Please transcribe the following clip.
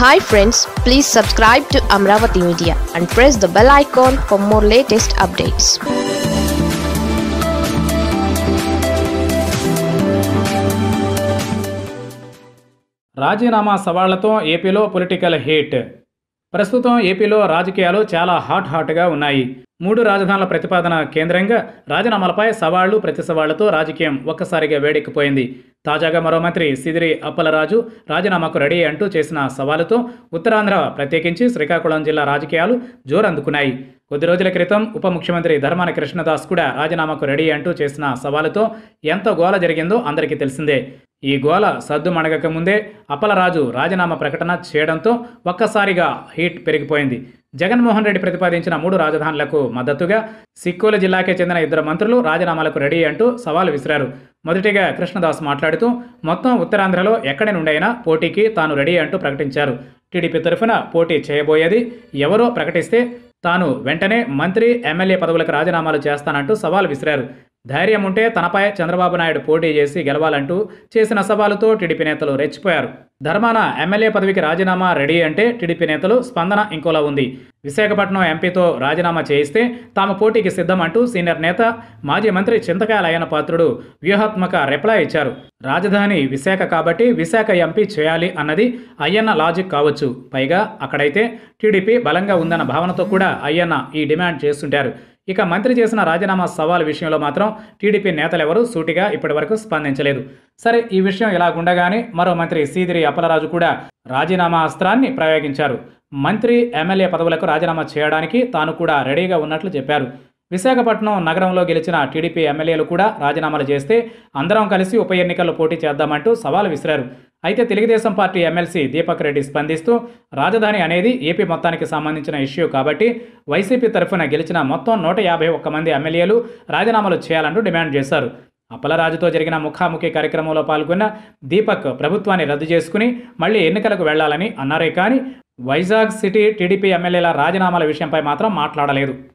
hi friends please subscribe to Amaravati media and press the bell icon for more latest updates రాజీనామా సవాళ్లతో ఏపీలో political heat ప్రస్తుతం ఏపీలో రాజకీయాలు చాలా హాట్ హాట్గా ఉన్నాయి మూడు రాజధానుల ప్రతిపాదన కేంద్రంగా రాజీనామాలపై సవాళ్లు ప్రతి సవాళ్లతో రాజకీయం ఒక్కసారిగా వేడెక్కిపోయింది తాజాగా మరో మంత్రి సిదిరి అప్పలరాజు రాజీనామాకు రెడీ అంటూ చేసిన సవాలుతో ఉత్తరాంధ్ర ప్రత్యేకించి శ్రీకాకుళం జిల్లా రాజకీయాలు జోరందుకున్నాయి కొద్ది రోజుల క్రితం ఉప ముఖ్యమంత్రి ధర్మాన కృష్ణదాస్ కూడా రాజీనామాకు రెడీ అంటూ చేసిన సవాలుతో ఎంత గోల జరిగిందో అందరికీ తెలిసిందే ఈ గోల సద్దు మణగక ముందే అప్పలరాజు రాజీనామా ప్రకటన చేయడంతో ఒక్కసారిగా హీట్ పెరిగిపోయింది జగన్మోహన్ రెడ్డి ప్రతిపాదించిన మూడు రాజధానులకు మద్దతుగా సిక్కోలు జిల్లాకే చెందిన ఇద్దరు మంత్రులు రాజీనామాలకు రెడీ అంటూ సవాలు విసిరారు మొదటిగా కృష్ణదాస్ మాట్లాడుతూ మొత్తం ఉత్తరాంధ్రలో ఎక్కడి నుండైనా పోటీకి తాను రెడీ అంటూ ప్రకటించారు టీడీపీ తరఫున పోటీ చేయబోయేది ఎవరో ప్రకటిస్తే తాను వెంటనే మంత్రి ఎమ్మెల్యే పదవులకు రాజీనామాలు చేస్తానంటూ సవాల్ విసిరారు ధైర్యం ఉంటే తనపై చంద్రబాబు నాయుడు పోటీ చేసి గెలవాలంటూ చేసిన సవాలుతో టీడీపీ నేతలు రెచ్చిపోయారు ధర్మాన ఎమ్మెల్యే పదవికి రాజీనామా రెడీ అంటే టీడీపీ నేతలు స్పందన ఇంకోలా ఉంది విశాఖపట్నం ఎంపీతో రాజీనామా చేయిస్తే తాము పోటీకి సిద్ధం అంటూ సీనియర్ నేత మాజీ మంత్రి చింతకాయల అయ్యన పాత్రుడు వ్యూహాత్మక రిప్లై ఇచ్చారు రాజధాని విశాఖ కాబట్టి విశాఖ ఎంపీ చేయాలి అన్నది అయ్యన్న లాజిక్ కావచ్చు పైగా అక్కడైతే టీడీపీ బలంగా ఉందన్న భావనతో కూడా అయ్యన్న ఈ డిమాండ్ చేస్తుంటారు ఇక మంత్రి చేసిన రాజీనామా సవాల్ విషయంలో మాత్రం టీడీపీ నేతలెవరూ సూటిగా ఇప్పటివరకు స్పందించలేదు సరే ఈ విషయం ఇలాగుండగానే మరో మంత్రి సీదిరి అప్పలరాజు కూడా రాజీనామా అస్త్రాన్ని ప్రయోగించారు మంత్రి ఎమ్మెల్యే పదవులకు రాజీనామా చేయడానికి తాను కూడా రెడీగా ఉన్నట్లు చెప్పారు విశాఖపట్నం నగరంలో గెలిచిన టీడీపీ ఎమ్మెల్యేలు కూడా రాజీనామాలు చేస్తే అందరం కలిసి ఉప ఎన్నికల్లో పోటీ చేద్దామంటూ సవాల్ విసిరారు అయితే తెలుగుదేశం పార్టీ ఎమ్మెల్సీ దీపక్ రెడ్డి స్పందిస్తూ రాజధాని అనేది ఏపీ మొత్తానికి సంబంధించిన ఇష్యూ కాబట్టి వైసీపీ తరఫున గెలిచిన మొత్తం నూట యాభై ఒక్క మంది ఎమ్మెల్యేలు రాజీనామాలు చేయాలంటూ డిమాండ్ చేశారు అప్పలరాజుతో జరిగిన ముఖాముఖి కార్యక్రమంలో పాల్గొన్న దీపక్ ప్రభుత్వాన్ని రద్దు చేసుకుని మళ్ళీ ఎన్నికలకు వెళ్లాలని అన్నారే కానీ వైజాగ్ సిటీ టీడీపీ ఎమ్మెల్యేల రాజీనామాల విషయంపై మాత్రం మాట్లాడలేదు